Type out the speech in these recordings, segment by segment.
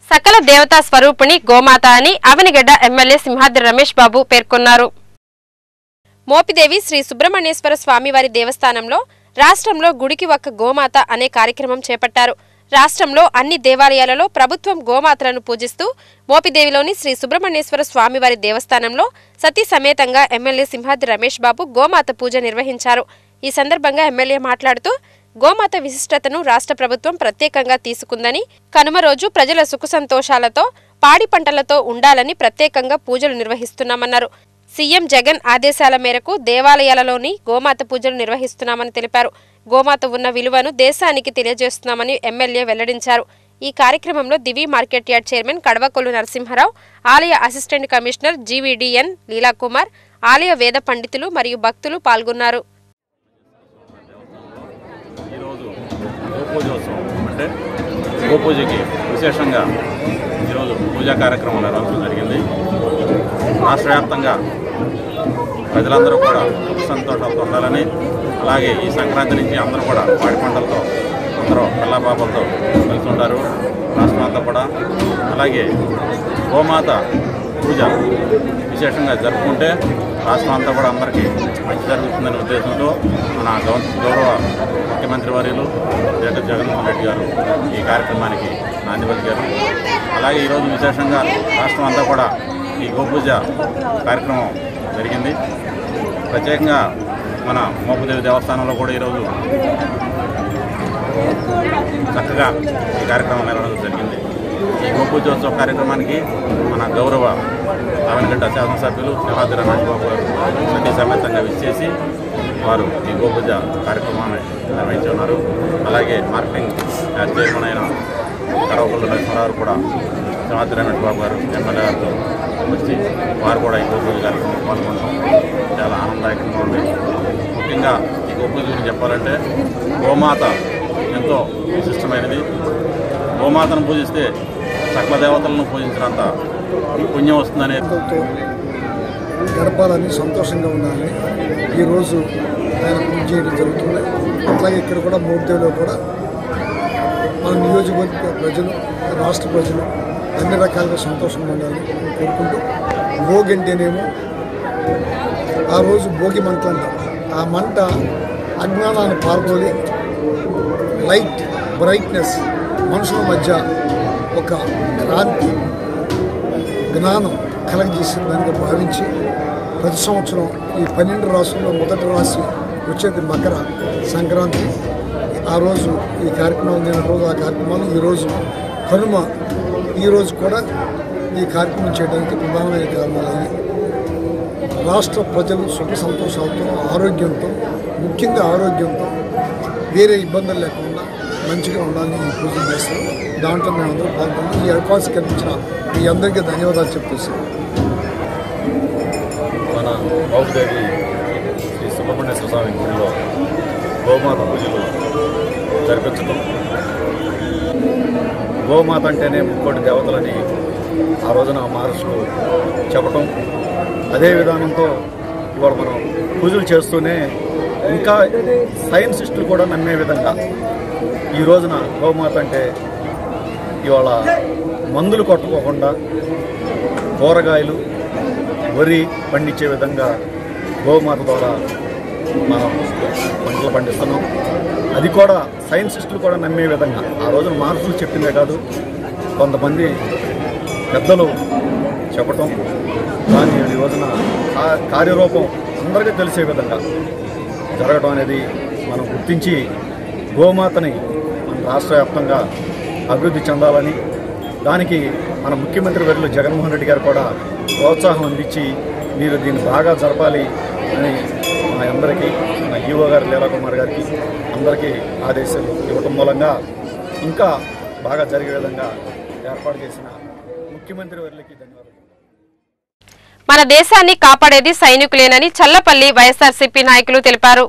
సకల దేవతా స్వరూపిణి గోమాత అని అవనిగడ్డ ఎమ్మెల్యే సింహాద్రి రమేష్ బాబు పేర్కొన్నారు మోపిదేవి శ్రీ సుబ్రహ్మణ్యేశ్వర స్వామివారి దేవస్థానంలో రాష్ట్రంలో గుడికి ఒక్క గోమాత అనే కార్యక్రమం చేపట్టారు రాష్ట్రంలో అన్ని దేవాలయాలలో ప్రభుత్వం గోమాతలను పూజిస్తూ మోపిదేవిలోని శ్రీ సుబ్రహ్మణ్యేశ్వర స్వామివారి దేవస్థానంలో సతీ సమేతంగా ఎమ్మెల్యే సింహాద్రి రమేష్ బాబు గోమాత పూజ నిర్వహించారు ఈ సందర్భంగా ఎమ్మెల్యే మాట్లాడుతూ గోమాత విశిష్టతను రాష్ట్ర ప్రభుత్వం ప్రత్యేకంగా తీసుకుందని కనుమ రోజు ప్రజల సుఖ సంతోషాలతో పాడి పంటలతో ఉండాలని ప్రత్యేకంగా పూజలు నిర్వహిస్తున్నామన్నారు సీఎం జగన్ ఆదేశాల మేరకు దేవాలయాలలోని గోమాత పూజలు నిర్వహిస్తున్నామని తెలిపారు గోమాత ఉన్న విలువను దేశానికి తెలియజేస్తున్నామని ఎమ్మెల్యే వెల్లడించారు ఈ కార్యక్రమంలో Divi market yard chairman Kadavakollu Narasimharao ఆలయ అసిస్టెంట్ కమిషనర్ జీవీడీఎన్ లీలాకుమార్ ఆలయ వేద పండితులు మరియు భక్తులు పాల్గొన్నారు ఈరోజు గోపూజోత్సవం అంటే గోపూజకి విశేషంగా ఈరోజు పూజా కార్యక్రమం నిర్వహించడం జరిగింది రాష్ట్ర వ్యాప్తంగా ప్రజలందరూ కూడా సుఖ సంతోషాలతో ఉండాలని అలాగే ఈ సంక్రాంతి నుంచి అందరూ కూడా పాడి పంటలతో అందరూ పిల్లపాపలతో కలిసి ఉంటారు రాష్ట్రం అంతా కూడా అలాగే గోమాత పూజ విశేషంగా జరుపుకుంటే రాష్ట్రం అంతా కూడా అందరికీ మంచి జరుగుతుందనే ఉద్దేశంతో మన గౌ- గౌరవ ముఖ్యమంత్రి వర్యులు జగన్ జగన్మోహన్ రెడ్డి గారు ఈ కార్యక్రమానికి నాంది పలికారు అలాగే ఈరోజు విశేషంగా రాష్ట్రం అంతా కూడా ఈ గోపూజ కార్యక్రమం జరిగింది ప్రత్యేకంగా మన మోపదేవి దేవస్థానంలో కూడా ఈరోజు చక్కగా ఈ కార్యక్రమం నిర్వహించడం జరిగింది ఈ గోపూజోత్సవ కార్యక్రమానికి మన గౌరవ అవనగడ్డ శాసనసభ్యులు సింహాద్రి రమేష్ బాబు గారు సతీ సమేతంగా విచ్చేసి వారు ఈ గోపూజ కార్యక్రమాన్ని నిర్వహించున్నారు అలాగే మార్కెటింగ్ యాడ్ చైర్మన్ అయిన కరవపల్లి నరసింహారావు కూడా సింహాద్రి రమేష్ బాబు గారు ఎమ్మెల్యే గారితో వచ్చి వారు కూడా ఈ గోపూజ కార్యక్రమంలో పాల్గొనడం చాలా ఆనందదాయకంగా ఉంది ముఖ్యంగా ఈ గోపూజ గురించి చెప్పాలంటే గోమాత ఎంతో విశిష్టమైనది గోమాతను పూజిస్తే సకల దేవతలను పూజించినంత పుణ్యం వస్తుందనే ఆనందంతో గడపాలని సంతోషంగా ఉండాలని ఈరోజు ఆయన పూజ చేయడం జరుగుతుంది అట్లాగే ఇక్కడ కూడా మూర్తిలో కూడా మన నియోజకవర్గ ప్రజలు రాష్ట్ర ప్రజలు అన్ని రకాలుగా సంతోషంగా ఉండాలని కోరుకుంటూ భోగి అంటేనేమో ఆ రోజు భోగి మంట అంటాం ఆ మంట అజ్ఞానాన్ని పాల్గొని లైట్ బ్రైట్నెస్ మనుషుల మధ్య ఒక క్రాంతి జ్ఞానం కలగజేసిందని భావించి ప్రతి సంవత్సరం ఈ పన్నెండు రాసుల్లో మొదటి రాశి వచ్చేది మకర సంక్రాంతి ఆ రోజు ఈ కార్యక్రమం నిన్న రోజు ఆ కార్యక్రమాలు ఈరోజు కనుమ ఈరోజు కూడా ఈ కార్యక్రమం చేయడానికి ప్రధానమైన కారణాలు రాష్ట్ర ప్రజలు సుఖ సంతోషాలతో ఆరోగ్యంతో ముఖ్యంగా ఆరోగ్యంతో వేరే ఇబ్బందులు లేకుండా మంచిగా ఉండాలని ఈ పూజలు చేస్తాం దాంట్లో మేము అందరూ పాల్గొని ఈ అవకాశం కల్పించిన మీ అందరికీ ధన్యవాదాలు చెప్పేసి మన బాబుదేవి శ్రీ సుబ్రహ్మణ్యేశ్వర స్వామి గుడిలో గోమాత పూజలు జరిపించడం గోమాత అంటేనే ముక్కోటి దేవతలని ఆ రోజున మహర్షులు చెప్పటం అదే విధానంతో ఇవాళ మనం పూజలు చేస్తూనే ఇంకా సైన్సిస్టులు కూడా నమ్మే విధంగా ఈ రోజున గోమాత అంటే ఇవాళ మందులు కొట్టుకోకుండా కూరగాయలు వరి పండించే విధంగా గోమాత ద్వారా మనం పంటలు పండిస్తున్నాం అది కూడా సైన్సిస్టులు కూడా నమ్మే విధంగా ఆ రోజున మహర్షులు చెప్పిందే కాదు కొంతమంది పెద్దలు చెప్పటం దాన్ని ఈ రోజున కా- కార్యరూపం అందరికీ తెలిసే విధంగా జరగడం అనేది మనం గుర్తించి గోమాతని మన రాష్ట్ర వ్యాప్తంగా అభివృద్ధి చెందాలని దానికి మన ముఖ్యమంత్రి వర్యులు జగన్మోహన్ రెడ్డి గారు కూడా ప్రోత్సాహం అందించి మీరు దీన్ని బాగా జరపాలి అని మా అందరికీ మన ఈవో గారు లీలాకుమార్ గారికి అందరికీ ఆదేశాలు ఇవ్వటం మూలంగా ఇంకా బాగా జరిగే విధంగా ఏర్పాటు చేసిన ముఖ్యమంత్రి వర్యులకి ధన్యవాదాలు మన దేశాన్ని కాపాడేది సైనికులేనని చల్లపల్లి వైఎస్ఆర్సీపీ నాయకులు తెలిపారు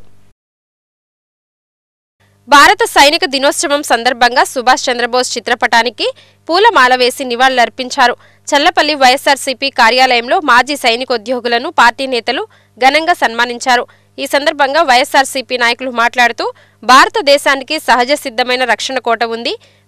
భారత సైనిక దినోత్సవం సందర్భంగా సుభాష్ చంద్రబోస్ చిత్రపటానికి పూలమాల వేసి నివాళులర్పించారు చల్లపల్లి వైఎస్ఆర్సీపీ కార్యాలయంలో మాజీ సైనికోద్యోగులను పార్టీ నేతలు ఘనంగా సన్మానించారు ఈ సందర్భంగా వైఎస్ఆర్సీపీ నాయకులు మాట్లాడుతూ భారతదేశానికి సహజ సిద్ధమైన రక్షణ కోట ఉంది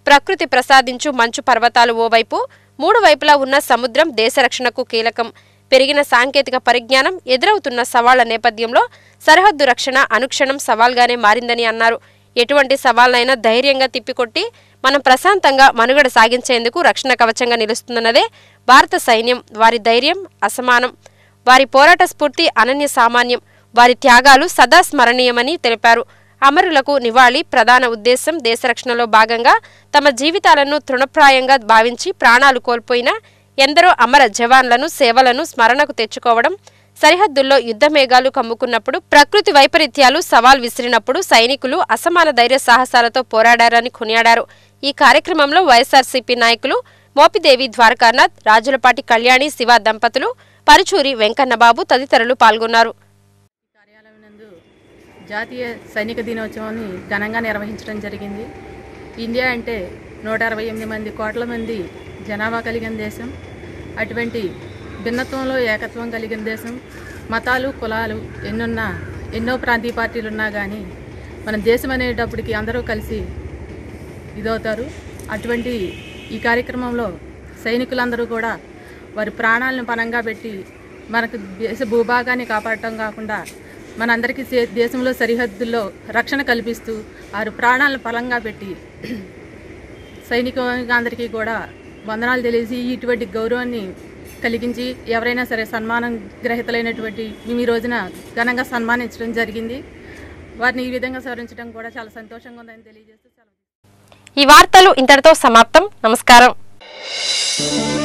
ప్రకృతి ప్రసాదించు మంచు పర్వతాలు ఓవైపు మూడు వైపులా ఉన్న సముద్రం దేశ రక్షణకు కీలకం పెరిగిన సాంకేతిక పరిజ్ఞానం ఎదురవుతున్న సవాళ్ల నేపథ్యంలో సరిహద్దు రక్షణ అనుక్షణం సవాల్గానే మారిందని అన్నారు ఎటువంటి సవాళ్లైనా ధైర్యంగా తిప్పికొట్టి మనం ప్రశాంతంగా మనుగడ సాగించేందుకు రక్షణ కవచంగా నిలుస్తుందన్నదే భారత సైన్యం వారి ధైర్యం అసమానం వారి పోరాట స్ఫూర్తి అనన్య సామాన్యం వారి త్యాగాలు సదా స్మరణీయమని తెలిపారు అమరులకు నివాళి ప్రధాన ఉద్దేశం దేశ రక్షణలో భాగంగా తమ జీవితాలను తృణప్రాయంగా భావించి ప్రాణాలు కోల్పోయిన ఎందరో అమర జవాన్లను సేవలను స్మరణకు తెచ్చుకోవడం సరిహద్దుల్లో యుద్ధ మేఘాలు కమ్ముకున్నప్పుడు ప్రకృతి వైపరీత్యాలు సవాల్ విసిరినప్పుడు సైనికులు అసమాన ధైర్య సాహసాలతో పోరాడారని కొనియాడారు ఈ కార్యక్రమంలో వైఎస్ఆర్సీపీ నాయకులు మోపిదేవి ద్వారకానాథ్ రాజులపాటి కళ్యాణి శివ దంపతులు పరుచూరి వెంకన్నబాబు తదితరులు పాల్గొన్నారు కార్యాలయం నందు జాతీయ సైనిక దినోత్సవాన్ని ఘనంగా నిర్వహించడం జరిగింది ఇండియా అంటే నూట అరవై ఎనిమిది మంది కోట్ల మంది జనాభా కలిగిన దేశం అటువంటి భిన్నత్వంలో ఏకత్వం కలిగిన దేశం మతాలు కులాలు ఎన్నున్నా ఎన్నో ప్రాంతీయ పార్టీలు ఉన్నా కానీ మన దేశం అనేటప్పటికి అందరూ కలిసి ఇదవుతారు అటువంటి ఈ కార్యక్రమంలో సైనికులందరూ కూడా వారి ప్రాణాలను పణంగా పెట్టి మనకు దేశ భూభాగాన్ని కాపాడటం కాకుండా మనందరికీ సే- దేశంలో సరిహద్దుల్లో రక్షణ కల్పిస్తూ వారి ప్రాణాలను పలంగా పెట్టి సైనికులందరికీ కూడా వందనాలు తెలిసి ఇటువంటి గౌరవాన్ని కలిగించి ఎవరైనా సరే సన్మానం గ్రహీతలైనటువంటి ఈ రోజున ఘనంగా సన్మానించడం జరిగింది వారిని ఈ విధంగా సవరించడం కూడా చాలా సంతోషంగా ఉందని తెలియజేస్తూ సెలవు ఈ వార్తలు ఇంతటితో సమాప్తం నమస్కారం